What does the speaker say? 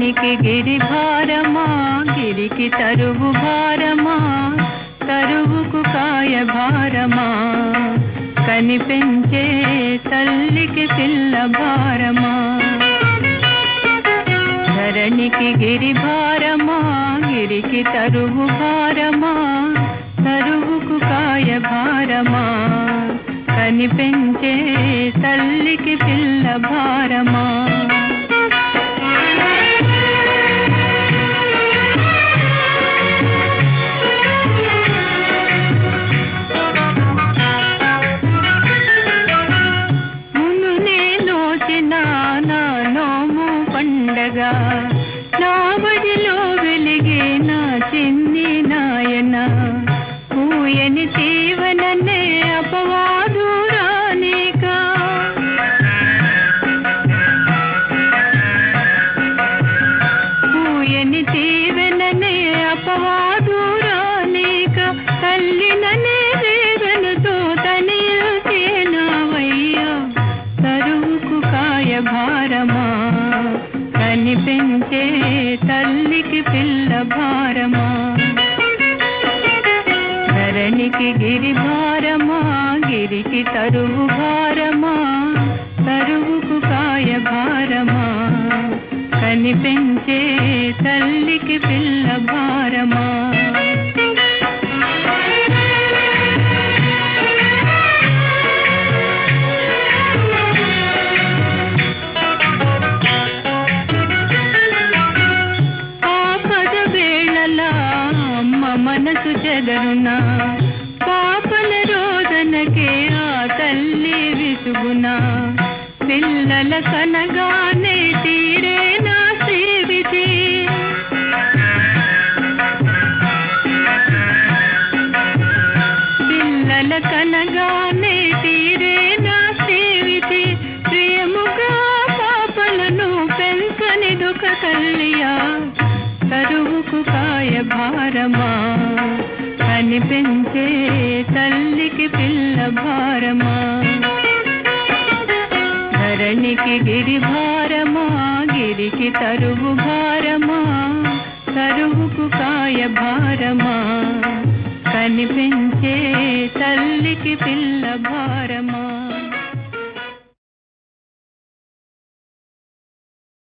ధరణికి గిరి భారమా గిరికి తరువు భారమా తరువుకు కాయ భారమా కనిపించే తల్లికి పిల్ల భారమా ధరణికి గిరి భారమా గిరికి తరువు భారమా తరువుకు కాయ భారమా కనిపించే తల్లికి పిల్ల భారమా మును నేనోచిన నా నోము పండగ నా బడిలో వెలిగే నా చిన్ని నాయన పూయని జీవననే అపవాదు రానికా పూయని జీవననే అపవాదు రానిక తల్లిననే వేదనతో తనియసేనావయ్యా తరువుకు కాయ భారమా కనిపించే తల్లికి పిల్ల భారమా ధరణికి గిరి భారమా గిరికి తరువు భారమా తరువుకు కాయ భారమా కనిపించే తల్లికి పిల్ల భారమా ఆపద వేళలా అమ్మ మనసు చెదరునా పాపల రోదనకే ఆ తల్లి విసుగునా పిల్లల కనగానే తీరే నా శ్రీవిధి పిల్లల కనగానే తీరే నా శ్రీవిధి ప్రియముగా పాపలను పెంచని దుఃఖ తల్లియా కరువుకు కాయ భారమా కనిపించే తల్లికి పిల్ల భారమా ధరణికి గిరి భారమా గిరికి తరువు భారమా తరువుకు కాయ భారమా కనిపించే తల్లికి పిల్ల భారమా